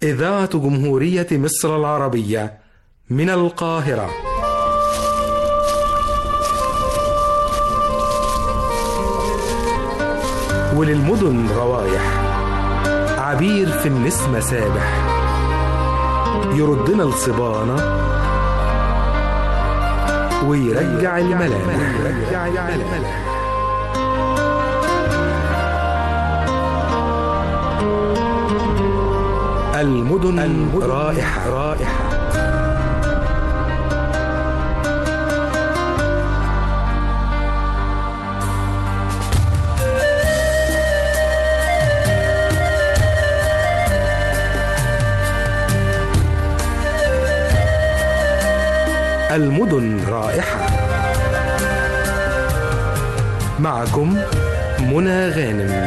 إذاعة جمهورية مصر العربية من القاهرة وللمدن روايح عبير في النسمة سابح يردنا الصبانة ويرجع الملامح ويرجع الملامح المدن, المدن رائحة رائحة المدن رائحة معكم منى غانم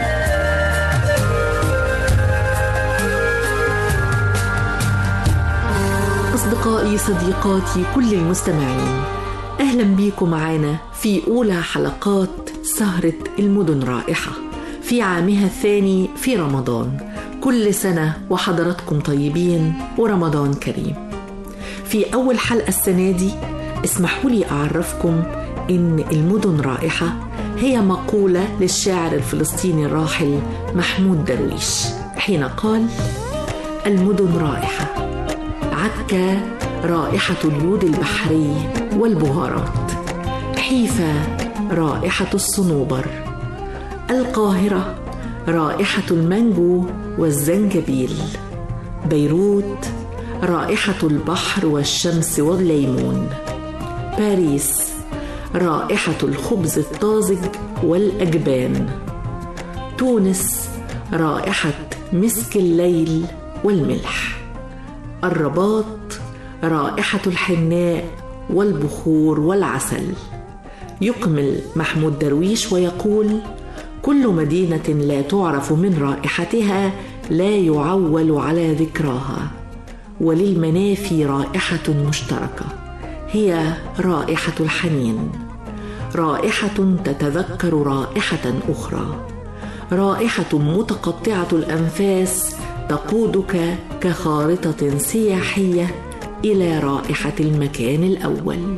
أصدقائي صديقاتي كل المستمعين أهلا بيكم معانا في أولى حلقات سهرة المدن رائحة في عامها الثاني في رمضان كل سنة وحضراتكم طيبين ورمضان كريم في أول حلقة السنة دي اسمحوا لي أعرفكم إن المدن رائحة هي مقولة للشاعر الفلسطيني الراحل محمود درويش حين قال المدن رائحة عكا رائحة اليود البحري والبهارات حيفا رائحة الصنوبر القاهرة رائحة المانجو والزنجبيل بيروت رائحة البحر والشمس والليمون باريس رائحة الخبز الطازج والأجبان تونس رائحة مسك الليل والملح الرباط رائحة الحناء والبخور والعسل يكمل محمود درويش ويقول كل مدينة لا تعرف من رائحتها لا يعول على ذكراها وللمنافي رائحة مشتركة هي رائحة الحنين رائحة تتذكر رائحة أخرى رائحة متقطعة الأنفاس تقودك كخارطة سياحية إلى رائحة المكان الأول.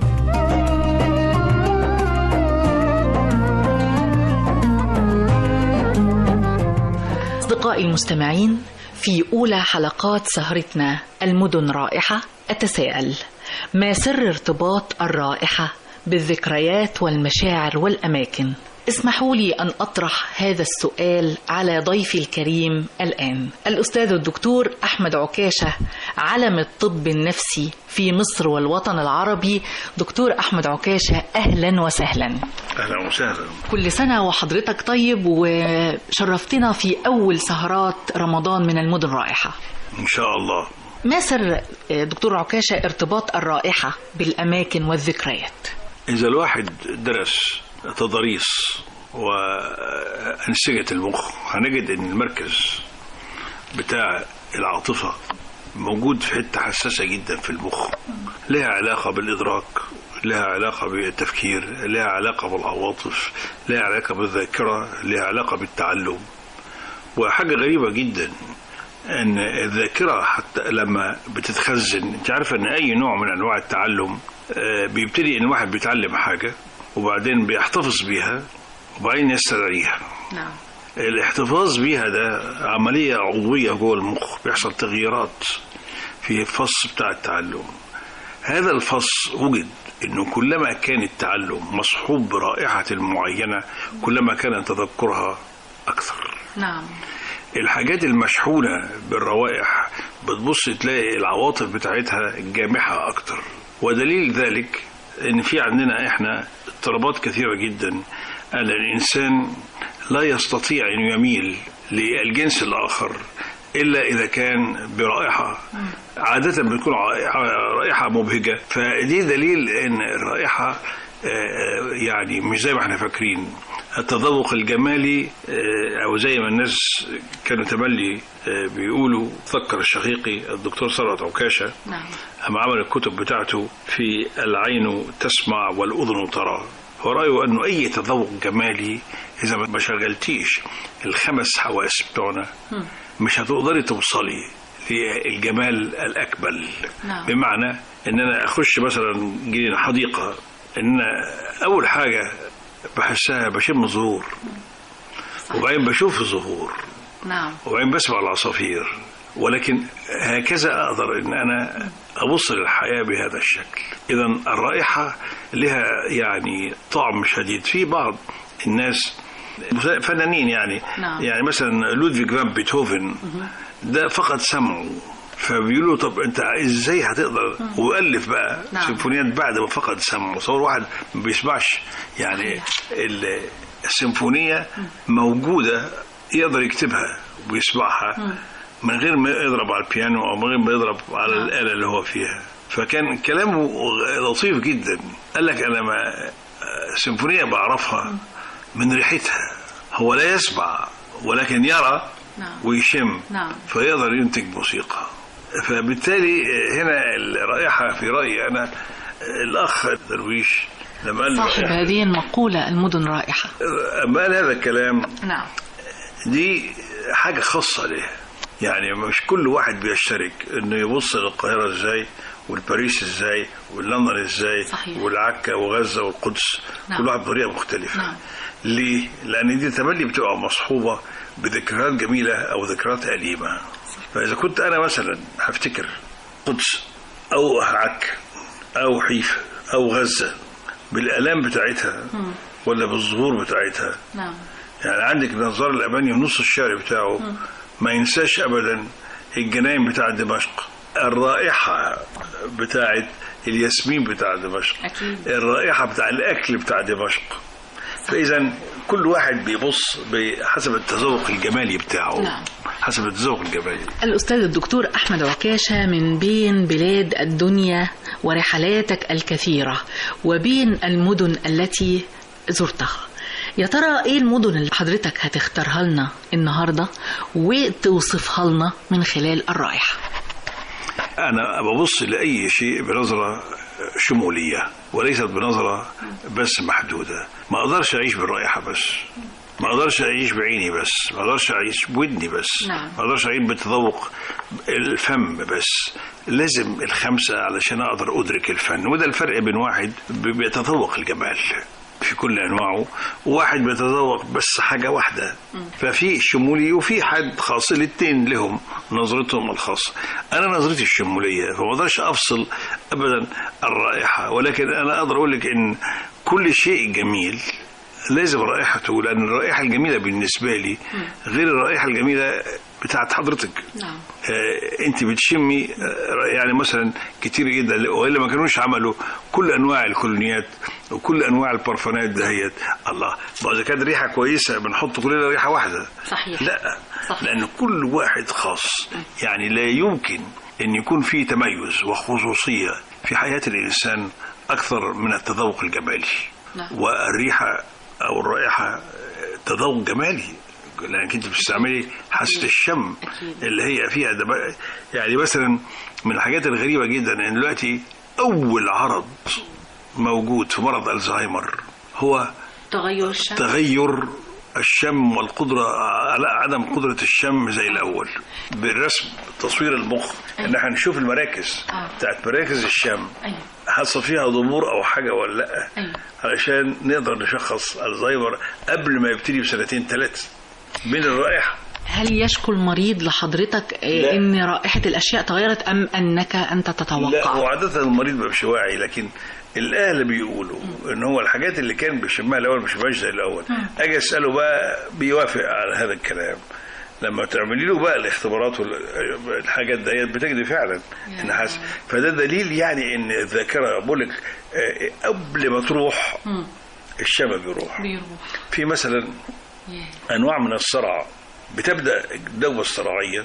أصدقائي المستمعين في أولى حلقات سهرتنا المدن رائحة أتساءل ما سر ارتباط الرائحة بالذكريات والمشاعر والأماكن؟ اسمحوا لي أن أطرح هذا السؤال على ضيفي الكريم الآن الأستاذ الدكتور أحمد عكاشة علم الطب النفسي في مصر والوطن العربي دكتور أحمد عكاشة أهلا وسهلا أهلا وسهلا كل سنة وحضرتك طيب وشرفتنا في أول سهرات رمضان من المدن رائحة إن شاء الله ما سر دكتور عكاشة ارتباط الرائحة بالأماكن والذكريات إذا الواحد درس تضاريس وأنسجة المخ هنجد إن المركز بتاع العاطفة موجود في حتة حساسة جدا في المخ لها علاقة بالإدراك لها علاقة بالتفكير لها علاقة بالعواطف لها علاقة بالذاكرة لها علاقة بالتعلم وحاجة غريبة جدا ان الذاكرة حتى لما بتتخزن انت عارفة ان اي نوع من انواع التعلم بيبتدي ان الواحد بيتعلم حاجة وبعدين بيحتفظ بيها وبعدين يستدعيها نعم الاحتفاظ بيها ده عملية عضوية جوه المخ بيحصل تغييرات في الفص بتاع التعلم هذا الفص وجد انه كلما كان التعلم مصحوب برائحة معينة كلما كان تذكرها اكثر نعم الحاجات المشحونة بالروائح بتبص تلاقي العواطف بتاعتها جامحة اكتر ودليل ذلك ان في عندنا احنا اضطرابات كثيرة جدا ان الانسان لا يستطيع ان يميل للجنس الاخر الا اذا كان برائحه عاده بتكون رائحه مبهجه فدي دليل ان الرائحه يعني مش زي ما احنا فاكرين التذوق الجمالي او زي ما الناس كانوا تملي بيقولوا فكر الشقيقي الدكتور ثروت عكاشه نعم اما عمل الكتب بتاعته في العين تسمع والاذن ترى هو رايه انه اي تذوق جمالي اذا ما شغلتيش الخمس حواس بتوعنا مش هتقدري توصلي في الجمال الاكمل نعم. بمعنى ان انا اخش مثلا جنينه حديقه ان اول حاجه بحسها بشم زهور وبعدين بشوف الزهور نعم وبعدين بسمع العصافير ولكن هكذا اقدر ان انا ابص للحياه بهذا الشكل اذا الرائحه لها يعني طعم شديد في بعض الناس فنانين يعني نعم. يعني مثلا لودفيج فان بيتهوفن ده فقد سمعه فبيقولوا طب انت ازاي هتقدر والف بقى نعم. سيمفونيات بعد ما فقد سمعه تصور واحد ما بيسمعش يعني ال- السيمفونيه موجوده يقدر يكتبها ويسمعها من غير ما يضرب على البيانو او من غير ما يضرب على الاله اللي هو فيها فكان كلامه لطيف جدا قال لك انا ما سيمفونيه بعرفها من ريحتها هو لا يسمع ولكن يرى نعم. ويشم نعم. فيقدر ينتج موسيقى فبالتالي هنا الرائحه في رايي انا الاخ درويش لما قال صاحب هذه المقولة المدن رائحة أما قال هذا الكلام نعم دي حاجة خاصة له يعني مش كل واحد بيشترك انه يبص للقاهرة ازاي والباريس ازاي واللندن ازاي صحيح. والعكا وغزة والقدس نعم. كل واحد بطريقة مختلفة نعم. ليه؟ لأن دي تملي بتبقى مصحوبة بذكريات جميلة أو ذكريات أليمة فإذا كنت أنا مثلا هفتكر قدس أو عكا أو حيفا أو غزة بالآلام بتاعتها ولا بالظهور بتاعتها نعم يعني عندك نظار الأباني في نص الشارع بتاعه ما ينساش أبدا الجناين بتاع دمشق الرائحة بتاعت الياسمين بتاع دمشق أكيد. الرائحة بتاع الأكل بتاع دمشق فإذا كل واحد بيبص بحسب التذوق الجمالي بتاعه نعم. حسب التذوق الجمالي الأستاذ الدكتور أحمد عكاشة من بين بلاد الدنيا ورحلاتك الكثيرة وبين المدن التي زرتها يا ترى ايه المدن اللي حضرتك هتختارها لنا النهارده وتوصفها لنا من خلال الرائحه أنا ببص لأي شيء بنظرة شمولية وليست بنظرة بس محدودة ما أقدرش أعيش بالرائحة بس ما أقدرش أعيش بعيني بس ما أقدرش أعيش بودني بس نعم. ما أقدرش أعيش بتذوق الفم بس لازم الخمسة علشان أقدر أدرك الفن وده الفرق بين واحد بيتذوق الجمال في كل انواعه وواحد بيتذوق بس حاجه واحده ففي شمولي وفي حد خاص الاثنين لهم نظرتهم الخاصه انا نظرتي الشموليه فما اقدرش افصل ابدا الرائحه ولكن انا اقدر اقول لك ان كل شيء جميل لازم رائحته لان الرائحه الجميله بالنسبه لي غير الرائحه الجميله بتاعت حضرتك نعم آه، انت بتشمي آه، يعني مثلا كتير جدا والا ما كانوش عملوا كل انواع الكولونيات وكل انواع البرفانات دهيت الله ما اذا كانت ريحه كويسه بنحط كلنا ريحه واحده صحيح. لا صحيح. لان كل واحد خاص يعني لا يمكن ان يكون في تميز وخصوصيه في حياه الانسان اكثر من التذوق الجمالي نعم. والريحه او الرائحه تذوق جمالي لانك انت بتستعملي حاسه الشم أكيد. اللي هي فيها دب... يعني مثلا من الحاجات الغريبه جدا ان دلوقتي اول عرض موجود في مرض الزهايمر هو تغير الشم تغير الشم والقدرة على عدم قدرة الشم زي الأول بالرسم تصوير المخ إن احنا نشوف المراكز آه. بتاعت مراكز الشم أيوة. حصل فيها ضمور أو حاجة ولا لأ أيوة. علشان نقدر نشخص الزهايمر قبل ما يبتدي بسنتين ثلاثة من الرائحة هل يشكو المريض لحضرتك آه، لا. ان رائحه الاشياء تغيرت ام انك انت لا هو تتوقع عادة المريض ما بيبقاش واعي لكن الاهل بيقولوا ان هو الحاجات اللي كان بيشمها الاول مش بيبقاش زي الاول اجي اساله بقى بيوافق على هذا الكلام لما تعملي له بقى الاختبارات والحاجات ديت بتجدي فعلا ان حاسس فده دليل يعني ان الذاكره بقول لك آه، قبل ما تروح الشم بيروح بيروح في مثلا انواع من الصرع بتبدا الدوبه الصرعيه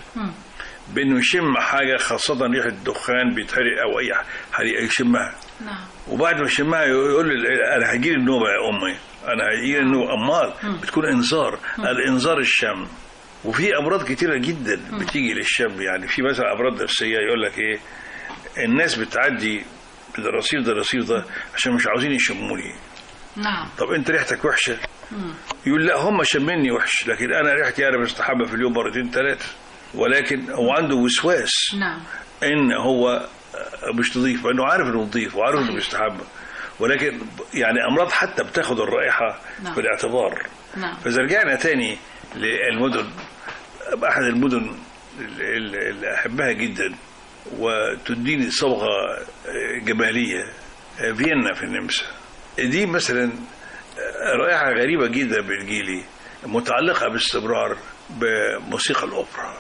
بانه يشم حاجه خاصه ريحه دخان بيتحرق او اي حريقه يشمها نعم وبعد ما يشمها يقول لي انا هيجي لي النوبه يا امي انا هيجي لي النوبه امال بتكون انذار الانذار الشم وفي امراض كتيره جدا بتيجي للشم يعني في مثلا امراض نفسيه يقول لك ايه الناس بتعدي من الرصيف ده الرصيف ده عشان مش عاوزين يشموني نعم طب انت ريحتك وحشه يقول لا هم شمني وحش لكن انا ريحتي انا بستحمى في اليوم مرتين ثلاثه ولكن هو عنده وسواس نعم ان هو مش نظيف مع انه عارف انه نظيف وعارف انه صحيح. بيستحمى ولكن يعني امراض حتى بتاخد الرائحه نعم. في الاعتبار نعم. فاذا رجعنا تاني للمدن احد المدن اللي اللي احبها جدا وتديني صبغه جماليه فيينا في النمسا دي مثلا رائحه غريبه جدا بتجيلي متعلقه باستمرار بموسيقى الاوبرا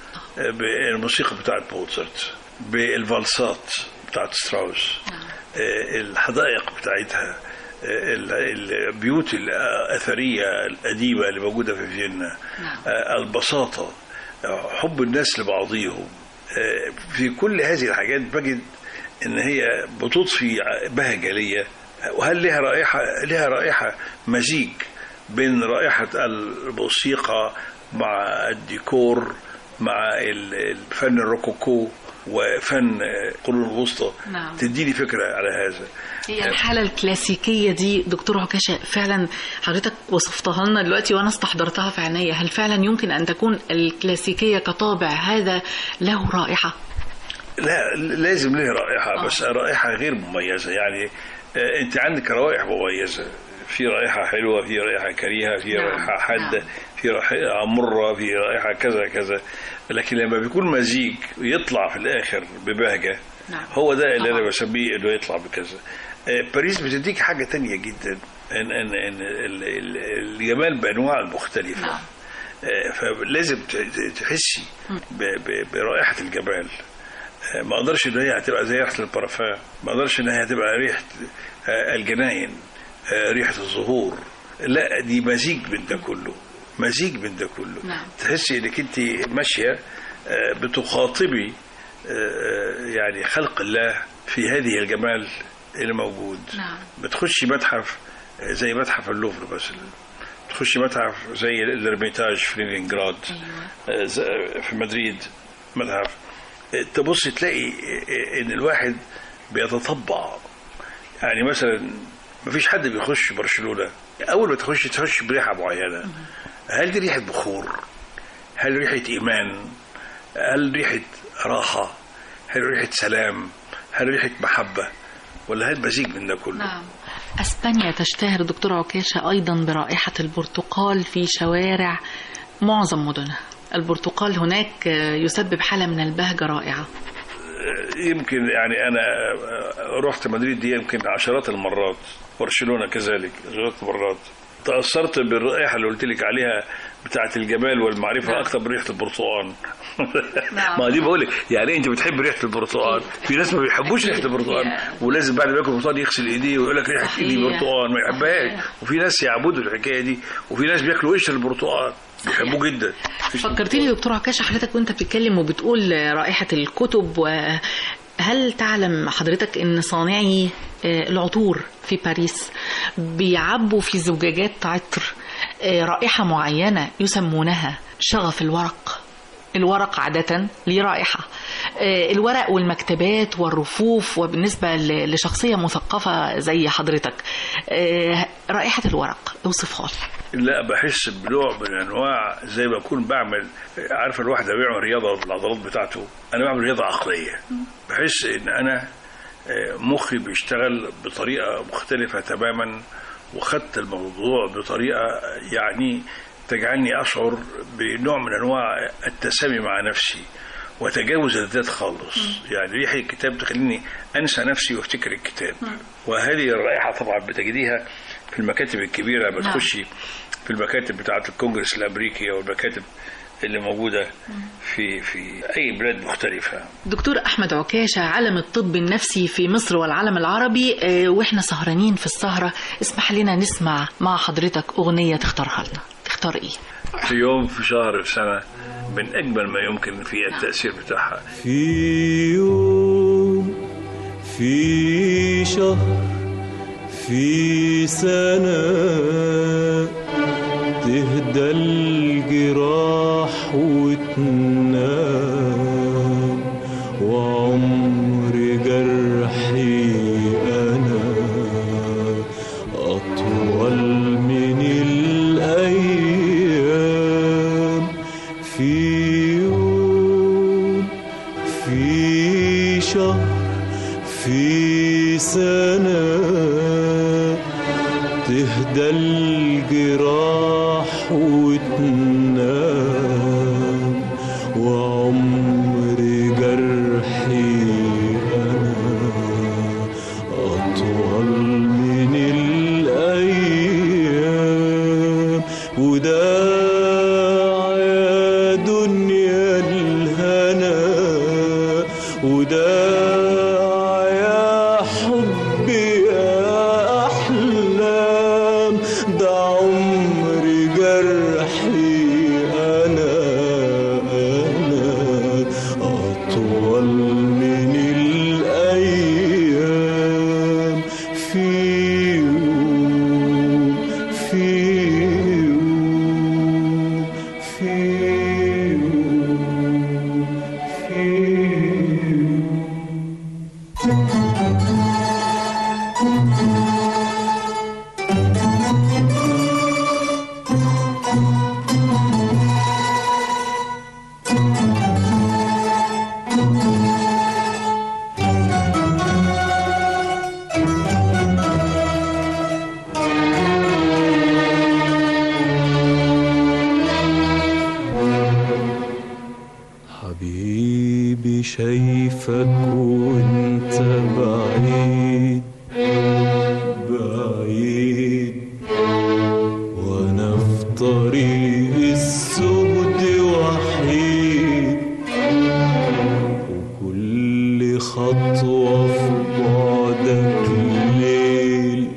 بالموسيقى بتاعت موتسرت بالفالسات بتاعت ستراوس آه، الحدائق بتاعتها آه، ال- البيوت الأثرية القديمة اللي موجودة في فيينا آه، البساطة آه، حب الناس لبعضيهم آه، في كل هذه الحاجات بجد ان هي بتضفي بهجة ليا وهل لها رائحة لها رائحة مزيج بين رائحة الموسيقى مع الديكور مع ال- الفن الروكوكو وفن القرون الوسطى نعم. تديني فكرة على هذا هي الحالة الكلاسيكية دي دكتور عكاشة فعلا حضرتك وصفتها لنا دلوقتي وأنا استحضرتها في عينيا هل فعلا يمكن أن تكون الكلاسيكية كطابع هذا له رائحة؟ لا لازم له رائحة آه. بس رائحة غير مميزة يعني آه، انت عندك روائح مميزة في رائحة حلوة في رائحة كريهة في نعم، رائحة حادة نعم. في رائحة مرة في رائحة كذا كذا لكن لما بيكون مزيج يطلع في الآخر ببهجة نعم. هو ده اللي طبعا. أنا بسميه إنه يطلع بكذا آه، باريس بتديك حاجة تانية جدا إن إن إن ال- ال- الجمال بأنواعه المختلفة نعم. آه، فلازم ت- ت- تحسي ب- ب- برائحة الجمال آه، ما اقدرش ان هي هتبقى زي ريحه البارفان ما اقدرش ان هي هتبقى ريحه آه، الجناين آه، ريحه الزهور لا دي مزيج من ده كله مزيج من ده كله نعم. تحسي انك انت ماشيه آه، بتخاطبي آه، يعني خلق الله في هذه الجمال اللي موجود نعم. بتخشي متحف آه، زي متحف اللوفر مثلا تخشي متحف زي الارميتاج في لينينجراد آه، ز- في مدريد متحف آه، تبص تلاقي آه، ان الواحد بيتطبع يعني مثلا ما فيش حد بيخش برشلونه اول ما تخش تخش بريحه معينه هل دي ريحه بخور هل ريحه ايمان هل ريحه راحه هل ريحه سلام هل ريحه محبه ولا هل مزيج من ده كله نعم أسبانيا تشتهر دكتور عكاشة أيضا برائحة البرتقال في شوارع معظم مدنها البرتقال هناك يسبب حالة من البهجة رائعة يمكن يعني انا رحت مدريد دي يمكن عشرات المرات برشلونه كذلك عشرات المرات تاثرت بالرائحه اللي قلت لك عليها بتاعه الجمال والمعرفه نعم. اكثر من ريحه البرتقال نعم. ما دي بقول لك يعني انت بتحب ريحه البرتقال في ناس ما بيحبوش ريحه البرتقال ولازم بعد ما ياكل برتقال يغسل ايديه ويقول لك ريحه ايدي صحيح. برتقال ما يحبهاش صحيح. وفي ناس يعبدوا الحكايه دي وفي ناس بياكلوا قشر البرتقال بيحبوه جدا فكرتني دكتور عكاشة حضرتك وانت بتتكلم وبتقول رائحة الكتب وهل تعلم حضرتك ان صانعي آه، العطور في باريس بيعبوا في زجاجات عطر آه، رائحة معينة يسمونها شغف الورق الورق عادة ليه رائحة آه، الورق والمكتبات والرفوف وبالنسبة ل- لشخصية مثقفة زي حضرتك آه، رائحة الورق اوصفها لي لا بحس بنوع من انواع زي ما اكون بعمل عارف الواحد لما بيعمل رياضه في العضلات بتاعته انا بعمل رياضه عقليه بحس ان انا آه، مخي بيشتغل بطريقه مختلفه تماما وخدت الموضوع بطريقه يعني تجعلني اشعر بنوع من انواع التسامي مع نفسي وتجاوز الذات خالص يعني ريحه الكتاب تخليني انسى نفسي وافتكر الكتاب وهذه الرائحه طبعا بتجديها في المكاتب الكبيره لما نعم. تخشي في المكاتب بتاعه الكونجرس الامريكي او المكاتب اللي موجوده في في اي بلاد مختلفه دكتور احمد عكاشه علم الطب النفسي في مصر والعالم العربي آه، واحنا سهرانين في السهره اسمح لنا نسمع مع حضرتك اغنيه تختارها لنا تختار ايه في يوم في شهر في سنه من اجمل ما يمكن في التاثير بتاعها في يوم في شهر في سنة تهدى الجراح وتنام وعمر جرحي أنا أطول من الأيام في يوم في شهر في سنة تهدى الجراح وتنام وعمر جرحي أنا أطول من الأيام وداع يا دنيا الهنا وداع يا حبي يا أحلام ده عمري جرحي أنا أنا أطول من الأيام في يوم في يوم في يوم في يوم حبيبي شايفك وانت بعيد بعيد وانا في طريق السود وحيد وكل خطوة في بعدك ليل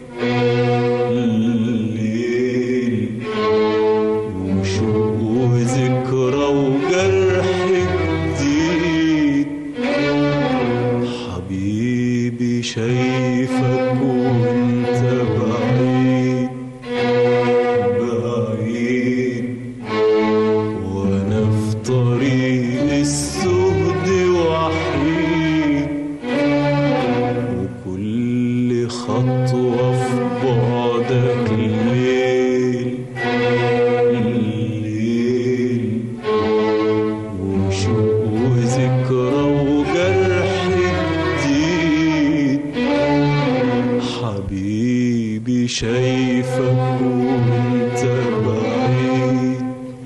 الليل وشوق وذكرى وجرح جديد حبيبي شايفك وانت بعيد بعيد وانا في طريق السهد وحيد وكل خطوة في بعدك الليل الليل وشوق وذكرى وجرح جديد حبيبي شايفك وانت بعيد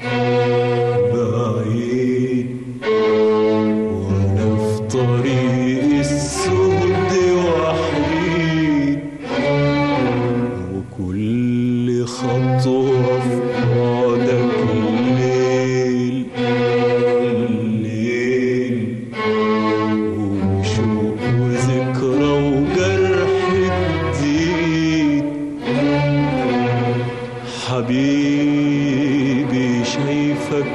بعيد وانا في طريق السود وحيد وكل خطوة في بعدك الليل الليل وشوق وذكرى وجرح جديد حبيبي شايفك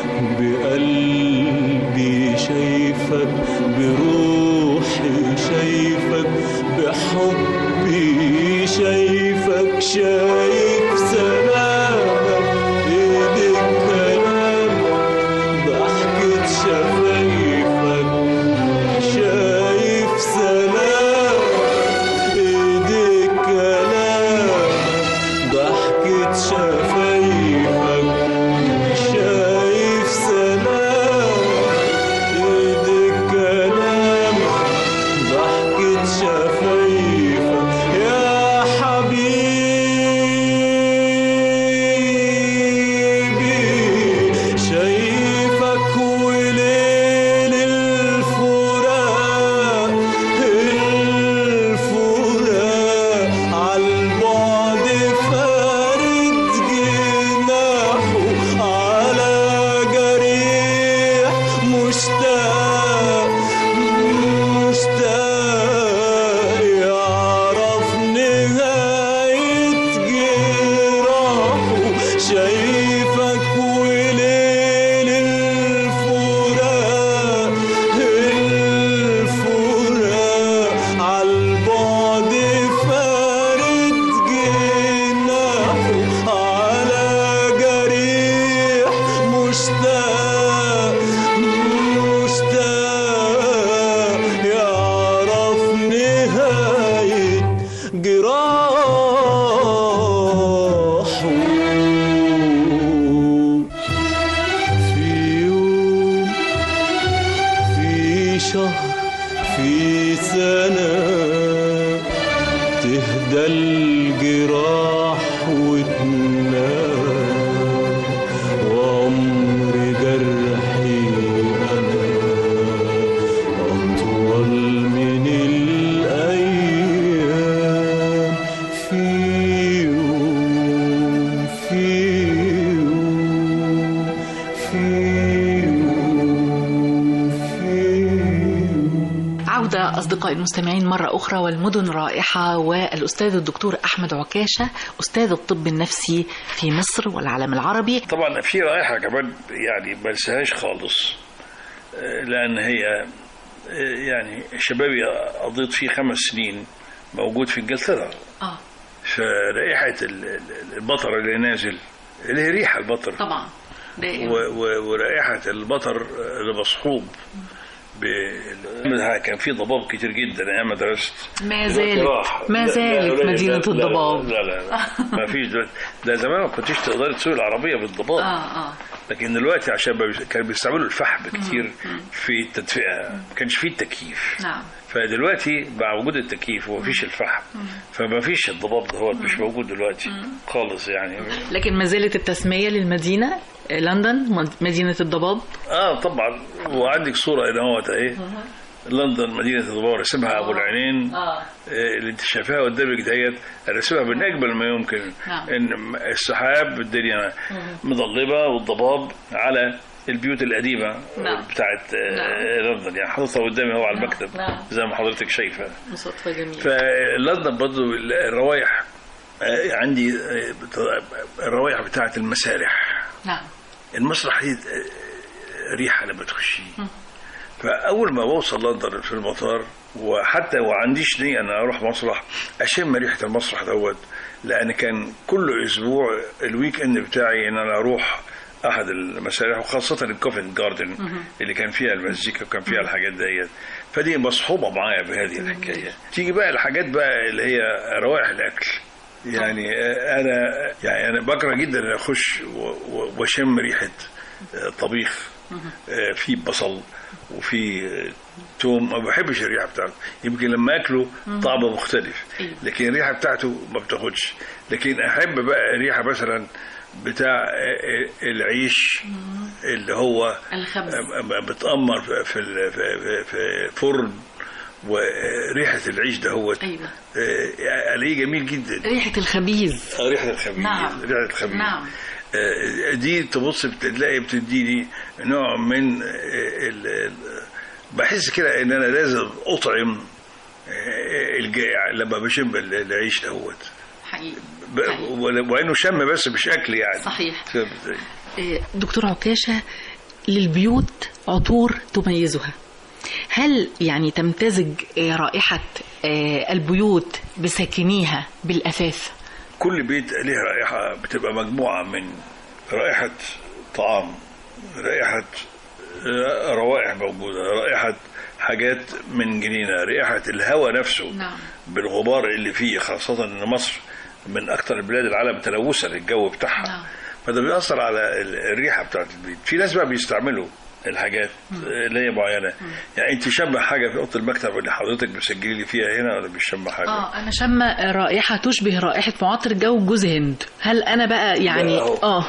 بقلبي شايفك بروحي شايفك بحبي شايفك شايف سلامك ايدك كلامك ضحكة شفايفك شايف سلامك ايدك كلامك ضحكة شفايفك شايف سلامك ايدك كلامك ضحكة شفايفك يا حبيبي في سنة تهدى الجراح وتنام وعمر جرحي أنا أطول من الأيام في يوم في يوم في يوم في يوم عودة أصدقائي المستمعين مرة أخرى والمدن رائحة والأستاذ الدكتور أحمد عكاشة أستاذ الطب النفسي في مصر والعالم العربي طبعا في رائحة كمان يعني ما ننساهاش خالص آه، لأن هي آه، يعني شبابي قضيت فيه خمس سنين موجود في إنجلترا آه فرائحة ال- ال- البطر اللي نازل اللي هي ريحة البطر طبعا دائما و- و- ورائحة المطر اللي مصحوب ب- كان في ضباب كتير جدا ايام ما درست ما دلوقتي زالت راح. ما لا- لا- زالت لا- مدينة لا- لا- الضباب لا لا لا ما فيش دلوقتي ده زمان ما كنتش تقدري تسوقي العربيه بالضباب آه آه لكن دلوقتي عشان ما بيس- كانوا بيستعملوا الفحم كتير في التدفئه ما كانش فيه التكييف نعم فدلوقتي مع وجود التكييف ومفيش الفحم فما فيش الضباب ده هو مش موجود دلوقتي خالص يعني لكن ما زالت التسمية للمدينة آه، لندن مدينة الضباب اه طبعا وعندك صوره هنا اهوت اهي لندن مدينه الضباب رسمها ابو العينين آه آه، اللي انت شايفاها قدامك ديت رسمها من اجمل ما يمكن نعم. ان السحاب الدنيا مضلمه والضباب على البيوت القديمه نعم. بتاعت آه، لندن يعني حاططها قدامي هو على المكتب نعم. زي ما حضرتك شايفه مصادفة جميلة فلندن برضو الروايح آه، عندي آه، بت- الروايح بتاعت المسارح نعم المسرح دي ريحه لما تخشي فاول ما بوصل لندن في المطار وحتى وعنديش نيه ان اروح مسرح اشم ريحه المسرح دوت لان كان كل اسبوع الويك اند بتاعي ان انا اروح احد المسارح وخاصه الكوفنت جاردن اللي كان فيها المزيكا وكان فيها الحاجات ديت فدي مصحوبه معايا بهذه الحكايه تيجي بقى الحاجات بقى اللي هي روائح الاكل يعني آه، انا يعني انا بكره جدا ان اخش و- و- واشم ريحه آه، طبيخ آه، فيه بصل وفي آه، توم ما بحبش الريحه بتاعته يمكن لما اكله طعمه مختلف أيوة. لكن الريحه بتاعته ما بتاخدش لكن احب بقى الريحه مثلا بتاع آه، آه، العيش اللي هو الخبز آه، بتأمر في في ال- في- في فرن وريحه العيش ده هو أيوة الاقيه جميل جدا ريحة الخبيز آه، ريحه الخبيز نعم. ريحه الخبيز نعم آه، دي تبص بتلاقي بتديني نوع من آه، ال- ال- بحس كده ان انا لازم اطعم آه، الجائع لما بشم ال- العيش دوت حقيقي ب- ول- وانه شم بس مش اكل يعني صحيح فهمت؟ آه، دكتور عكاشة للبيوت عطور تميزها هل يعني تمتزج آه، رائحة آه، البيوت بساكنيها بالأثاث كل بيت ليه رائحه بتبقى مجموعه من رائحه طعام رائحه آه، روائح موجوده رائحه حاجات من جنينه رائحه الهواء نفسه نعم بالغبار اللي فيه خاصة إن مصر من أكثر البلاد العالم تلوثا الجو بتاعها نعم. فده بيأثر على ال- الريحة بتاعت البيت في ناس بقى بيستعملوا الحاجات اللي هي معينة يعني أنت شم حاجة في أوضة المكتب اللي حضرتك مسجلي لي فيها هنا ولا مش شم حاجة؟ اه انا شامه رائحه تشبه رائحه معطر الجو جوز هند هل انا بقى يعني لا، أهو. اه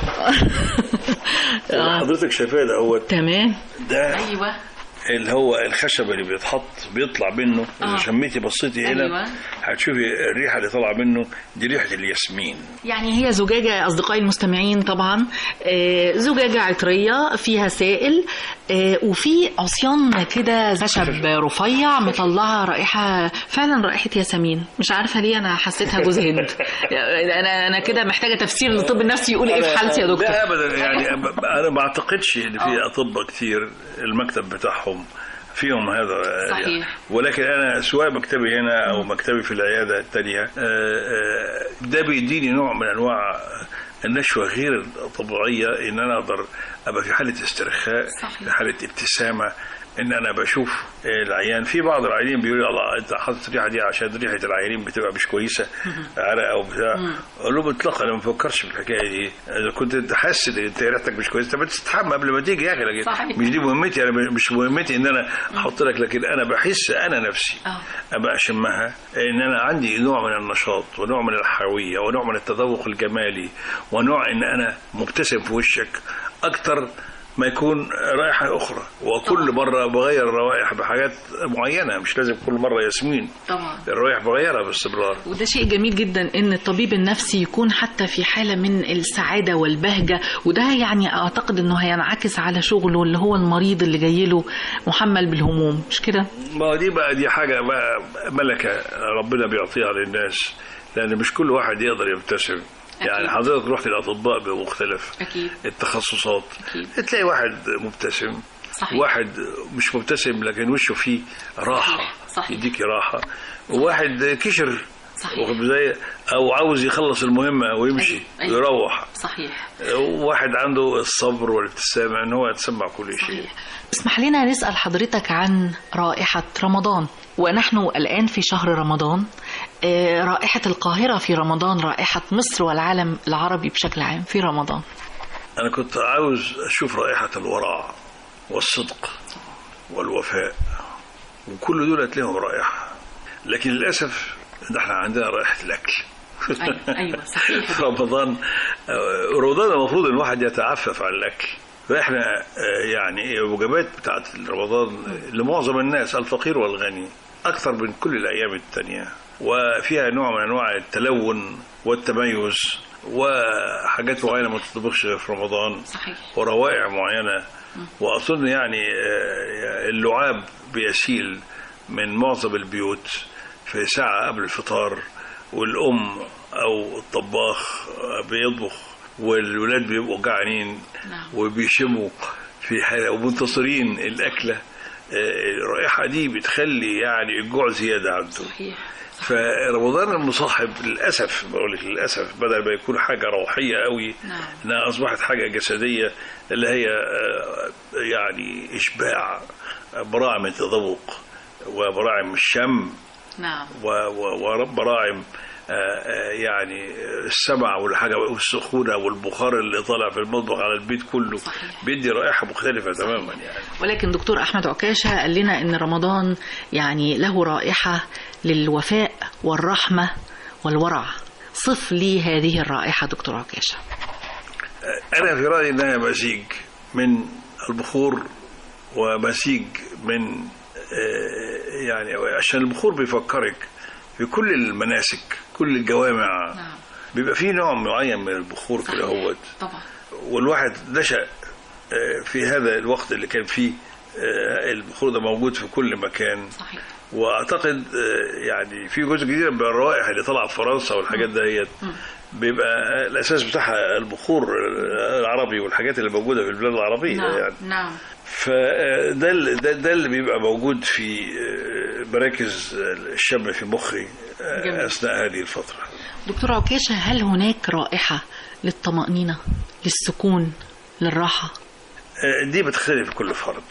اللي آه، حضرتك شايفاه ده هو تمام ده ايوه اللي هو الخشب اللي بيتحط بيطلع منه إذا آه. شميتي بصيتي هنا أيوة. هتشوفي الريحة اللي طالعة منه دي ريحة الياسمين يعني هي زجاجة أصدقائي المستمعين طبعا آه، زجاجة عطرية فيها سائل آه، وفي عصيان كده خشب رفيع مطلعة رائحة فعلا رائحة ياسمين مش عارفة ليه أنا حسيتها جوز هند أنا أنا كده محتاجة تفسير للطب النفسي يقول إيه في حالتي يا دكتور لا ابدا يعني انا ما اعتقدش ان في اطباء كتير المكتب بتاعهم فيهم هذا صحيح. يعني ولكن انا سواء مكتبي هنا او مكتبي في العياده الثانيه ده بيديني نوع من انواع النشوه غير الطبيعيه ان انا اقدر ابقى في حاله استرخاء صحيح. في حاله ابتسامه ان انا بشوف العيان في بعض العيانين بيقولوا الله انت حاطط الريحه دي عشان ريحه العيانين بتبقى مش كويسه عرق او بتاع اقول لهم اطلاقا انا ما بفكرش في الحكايه دي اذا كنت حاسس ان انت ريحتك مش كويسه طب تستحمى قبل ما تيجي يا اخي لكن صحيح. مش دي مهمتي انا مش مهمتي ان انا احط لك لكن انا بحس انا نفسي آه. ابقى اشمها ان انا عندي نوع من النشاط ونوع من الحيويه ونوع من التذوق الجمالي ونوع ان انا مبتسم في وشك اكتر ما يكون رائحة أخرى وكل مرة بغير الروائح بحاجات معينة مش لازم كل مرة ياسمين طبعا الروائح بغيرها باستمرار وده شيء جميل جدا ان الطبيب النفسي يكون حتى في حالة من السعادة والبهجة وده يعني اعتقد انه هينعكس على شغله اللي هو المريض اللي جاي له محمل بالهموم مش كده ما هو دي بقى دي حاجة بقى ملكة ربنا بيعطيها للناس لأن مش كل واحد يقدر يبتسم يعني حضرتك رحت الأطباء بمختلف اكيد التخصصات أكيد. تلاقي واحد مبتسم صحيح. واحد مش مبتسم لكن وشه فيه راحة صحيح. صحيح. يديك راحة وواحد كشر صحيح. واخد زي او عاوز يخلص المهمة ويمشي أيوة. أيوة. ويروح صحيح واحد عنده الصبر والابتسامة ان هو يتسمع كل شيء صحيح اسمح لنا نسأل حضرتك عن رائحة رمضان ونحن الآن في شهر رمضان آه، رائحة القاهرة في رمضان رائحة مصر والعالم العربي بشكل عام في رمضان أنا كنت عاوز أشوف رائحة الورع والصدق والوفاء وكل دول لهم رائحة لكن للأسف إن إحنا عندنا رائحة الأكل أيوة, أيوة صحيح في رمضان آه، رمضان المفروض إن الواحد يتعفف عن الأكل فإحنا آه، يعني الوجبات بتاعت رمضان لمعظم الناس الفقير والغني أكثر من كل الأيام التانية وفيها نوع من أنواع التلون والتميز وحاجات معينة ما تطبخش غير في رمضان صحيح وروائع معينة وأظن يعني آه، اللعاب بيسيل من معظم البيوت في ساعة قبل الفطار والأم أو الطباخ بيطبخ والولاد بيبقوا جعانين نعم. وبيشموا في حالة ومنتصرين الأكلة آه، الرائحة دي بتخلي يعني الجوع زيادة عنده صحيح فرمضان المصاحب للاسف بقول لك للاسف بدل ما يكون حاجه روحيه قوي نعم. انها اصبحت حاجه جسديه اللي هي آه، يعني اشباع براعم التذوق وبراعم الشم نعم و- و- وبراعم آه، آه، يعني السمع والحاجه والسخونه والبخار اللي طالع في المطبخ على البيت كله صحيح. بيدي رائحه مختلفه تماما يعني ولكن دكتور أحمد عكاشة قال لنا أن رمضان يعني له رائحة للوفاء والرحمة والورع صف لي هذه الرائحة دكتور عكاشة أنا في رأيي إنها مزيج من البخور ومزيج من آه، يعني عشان البخور بيفكرك في كل المناسك كل الجوامع نعم بيبقى فيه نوع معين من البخور كده هوت طبعا والواحد نشأ آه، في هذا الوقت اللي كان فيه آه، البخور ده موجود في كل مكان صحيح واعتقد آه، يعني في جزء كبير من الروائح اللي طالعه في فرنسا والحاجات دهيت بيبقى الاساس بتاعها البخور العربي والحاجات اللي موجوده في البلاد العربيه يعني نعم فده ال- ده, ده اللي بيبقى موجود في آه، مراكز الشم في مخي آه، جميل. اثناء هذه الفتره دكتور عكاشة هل هناك رائحة للطمأنينة للسكون للراحة آه، دي بتختلف في كل فرد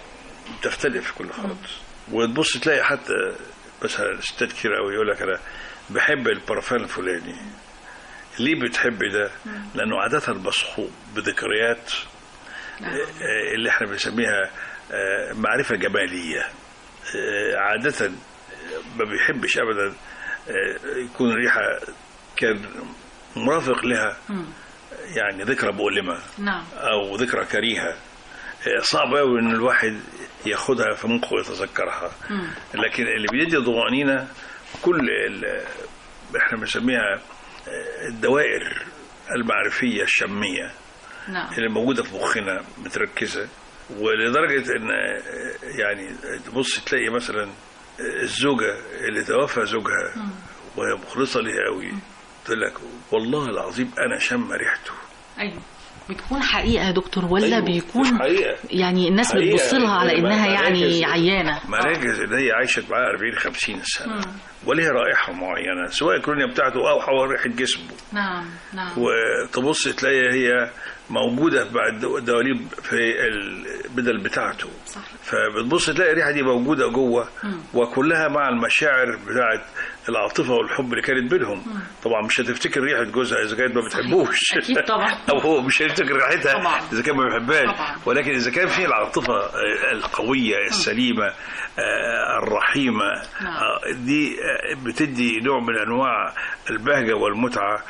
بتختلف في كل فرد وتبص تلاقي حتى مثلا ستات كتير قوي يقول لك انا بحب البرفان الفلاني ليه بتحب ده؟ لانه عاده مصحوب بذكريات نعم. آه، اللي احنا بنسميها آه، معرفه جماليه آه، عاده ما بيحبش ابدا آه، يكون الريحه كان مرافق لها يعني ذكرى مؤلمه نعم او ذكرى كريهه آه، صعب قوي ان الواحد ياخدها في مخه ويتذكرها لكن اللي بيدي طمأنينة كل ال- احنا بنسميها آه، الدوائر المعرفية الشمية نعم اللي موجودة في مخنا متركزة ولدرجة ان آه، يعني تبص تلاقي مثلا آه، الزوجة اللي توفى زوجها وهي مخلصة ليها قوي تقول لك والله العظيم انا شم ريحته أيوة بتكون حقيقة يا دكتور ولا أيوة، بيكون حقيقة. يعني الناس حقيقة بتبص لها على يعني إنها مراكز- يعني عيانة مراكز اللي هي عايشت معاها 40 50 سنه وليها رائحه معينه سواء الكولونيا بتاعته او حول ريحه جسمه نعم نعم وتبص تلاقي هي موجوده بعد الدواليب في البدل بتاعته صح. فبتبص تلاقي الريحه دي موجوده جوه وكلها مع المشاعر بتاعت العاطفه والحب اللي كانت بينهم طبعا مش هتفتكر ريحه جوزها اذا كانت ما بتحبوش أكيد طبعا. او هو مش هيفتكر ريحتها طبعا. اذا كان ما بيحبهاش طبعا. ولكن اذا كان في العاطفه آه، القويه السليمه آه، الرحيمه نعم. آه، دي آه، بتدي نوع من انواع البهجه والمتعه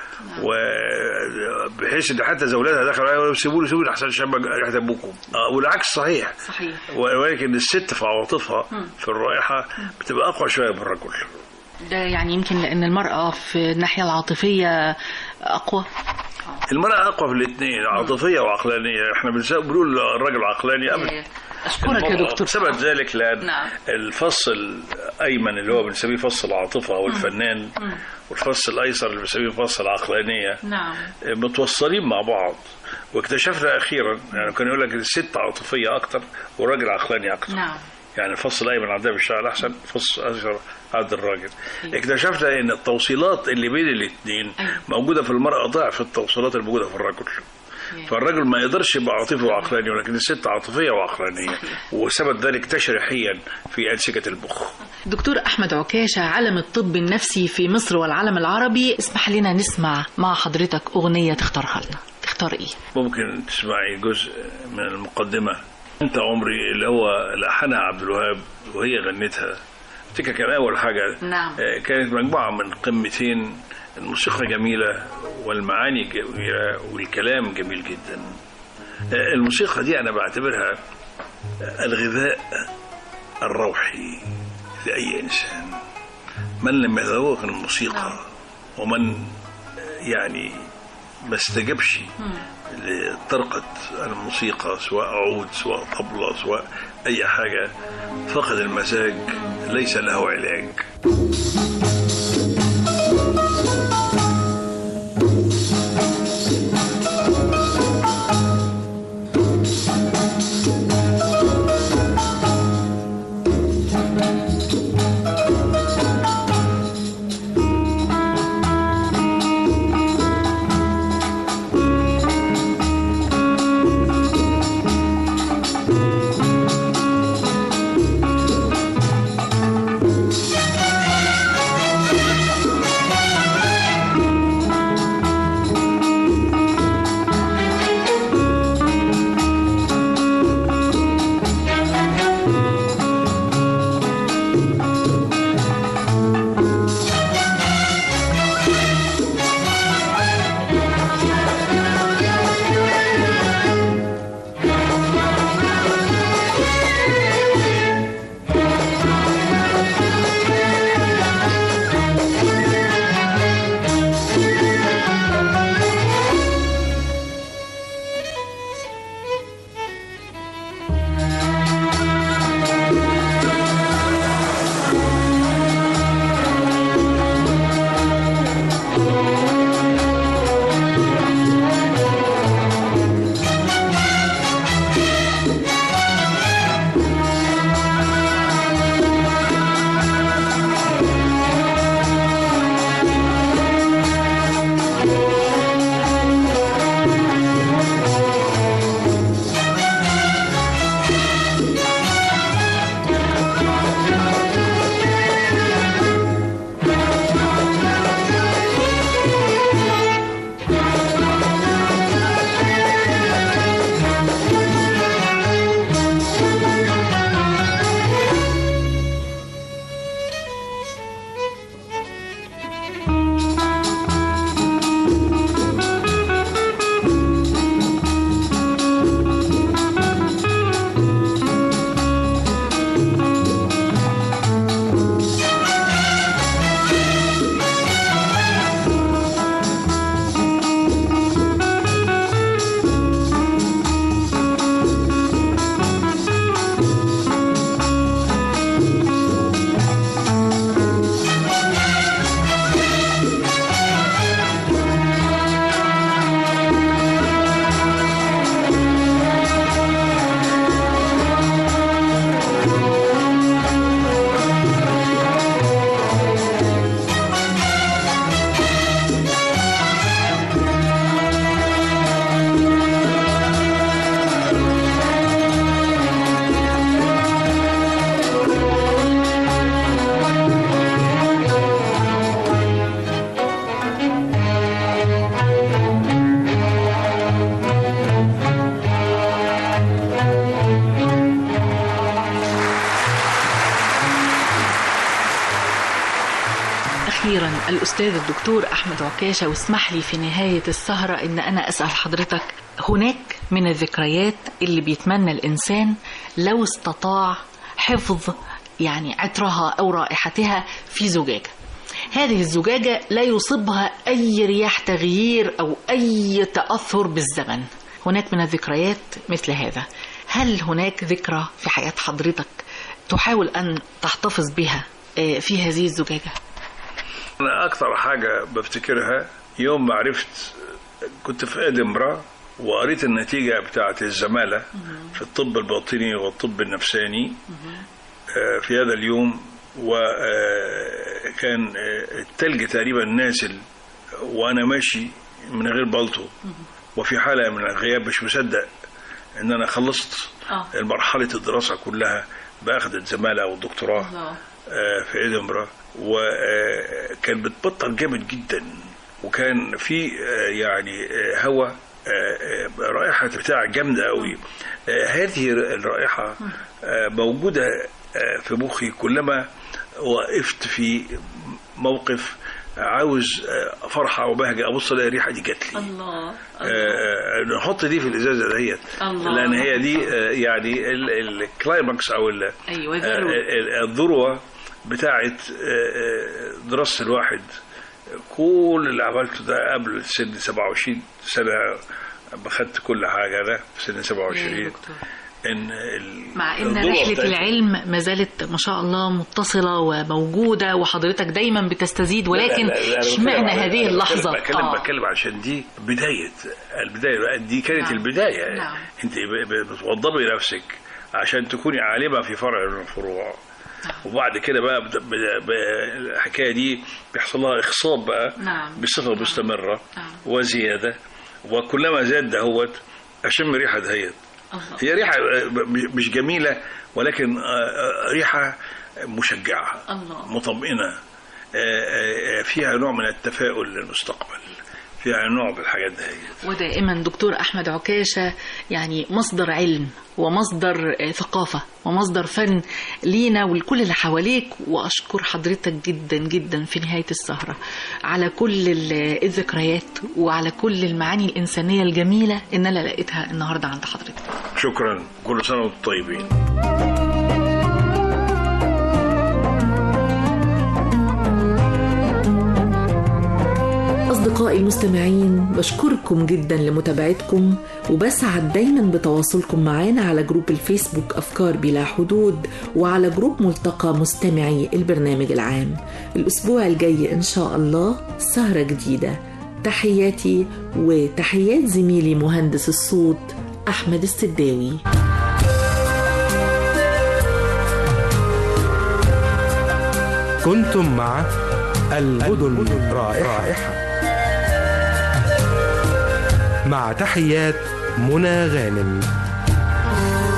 وبحيث ان حتى زوجاتها دخلوا عليها يقولوا سيبوني سيبوني احسن شم ريحه ابوكم آه، والعكس صحيح صحيح ولكن الست في عواطفها في الرائحه بتبقى اقوى شويه من الرجل ده يعني يمكن لأن المرأة في الناحية العاطفية أقوى المراه اقوى في الاثنين عاطفيه وعقلانيه احنا بنسا- بنقول الرجل عقلاني ابدا أشكرك يا المرأة دكتور ثبت ذلك لأن نعم. الفص الأيمن اللي هو بنسميه فص العاطفة أو الفنان والفص الأيسر اللي بنسميه فص العقلانية نعم متوصلين مع بعض واكتشفنا أخيرا يعني كان يقول لك الست عاطفية أكتر والراجل عقلاني أكتر نعم يعني الفص الأيمن عندها بالشعر أحسن الفص الأيسر عند الراجل اكتشفنا ان التوصيلات اللي بين الاثنين أيوة. موجوده في المراه ضعف التوصيلات الموجوده في الرجل فالرجل ما يقدرش يبقى عاطفي وعقلاني ولكن الست عاطفيه وعقلانيه صحيح. وثبت ذلك تشريحيا في انسجه المخ دكتور أحمد عكاشة علم الطب النفسي في مصر والعالم العربي اسمح لنا نسمع مع حضرتك أغنية تختارها لنا تختار إيه؟ ممكن تسمعي جزء من المقدمه انت عمري اللي هو لحنها عبد الوهاب وهي غنتها افتكر كان اول حاجه نعم. آه، كانت مجموعه من قمتين الموسيقى جميله والمعاني جميله والكلام جميل جدا آه، الموسيقى دي انا بعتبرها الغذاء الروحي لاي انسان من لم يتذوق الموسيقى ومن يعني ما استجابش لطرقة الموسيقى سواء عود سواء طبلة سواء أي حاجة فقد المزاج ليس له علاج Thank واخيرا الاستاذ الدكتور احمد عكاشه واسمح لي في نهايه السهره ان انا اسال حضرتك هناك من الذكريات اللي بيتمنى الانسان لو استطاع حفظ يعني عطرها او رائحتها في زجاجه هذه الزجاجة لا يصيبها أي رياح تغيير أو أي تأثر بالزمن هناك من الذكريات مثل هذا هل هناك ذكرى في حياة حضرتك تحاول أن تحتفظ بها آه، في هذه الزجاجة أنا أكثر حاجة بفتكرها يوم ما عرفت كنت في إدنبرا وقريت النتيجة بتاعة الزمالة في الطب الباطني والطب النفساني آه، في هذا اليوم وكان التلج تقريبا نازل وأنا ماشي من غير بالطو وفي حالة من الغياب مش مصدق إن أنا خلصت آه. مرحلة الدراسة كلها بأخذ الزمالة أو الدكتوراه الله. آه، في إدنبرا وكان بتبطل جامد جدا وكان في آه، يعني آه، هواء آه، آه، رائحة بتاع جامدة قوي آه، هذه الرائحة آه، موجودة آه، في مخي كلما وقفت في موقف عاوز آه، فرحة وبهجة أبص ألاقي الريحة دي جات لي الله آه، نحط دي في الازازه ديت الله. لان هي دي آه، يعني ال- الكلايماكس او ال- أيوة، آه، ذروة. ال- الذروه بتاعت آه، آه، دراسه الواحد كل اللي عملته ده قبل سن 27 سنه خدت كل حاجه ده في سن 27 دكتور. ان ال- مع ان الذروة رحله بتاعتها- العلم ما زالت ما شاء الله متصله وموجوده وحضرتك دايما بتستزيد ولكن لا، لا، لا، أنا بتكلم اشمعنى على- هذه أنا اللحظه بتكلم آه. بتكلم عشان دي بدايه البدايه بقى دي كانت نعم. البدايه نعم. انت ب- ب- بتوضبي نفسك عشان تكوني عالمه في فرع من الفروع وبعد كده بقى بد- ب- ب- الحكايه دي بيحصل لها اخصاب بقى نعم. بصفه مستمره نعم. وزياده وكلما زاد دهوت اشم ريحه دهيت الله. هي ريحه آه، ب- مش جميله ولكن آه، آه، ريحه مشجعه الله. مطمئنه آه، آه، آه، فيها نوع من التفاؤل للمستقبل فيها نوع بالحاجات دهيت ودائما دكتور احمد عكاشه يعني مصدر علم ومصدر آه، ثقافه ومصدر فن لينا ولكل اللي حواليك واشكر حضرتك جدا جدا في نهايه السهره على كل ال- الذكريات وعلى كل المعاني الانسانيه الجميله ان انا لقيتها النهارده عند حضرتك شكرا كل سنه وانتم طيبين أصدقائي المستمعين بشكركم جدا لمتابعتكم وبسعد دايما بتواصلكم معانا على جروب الفيسبوك أفكار بلا حدود وعلى جروب ملتقى مستمعي البرنامج العام الأسبوع الجاي إن شاء الله سهرة جديدة تحياتي وتحيات زميلي مهندس الصوت أحمد السداوي كنتم مع المدن رائحة مع تحيات منى غانم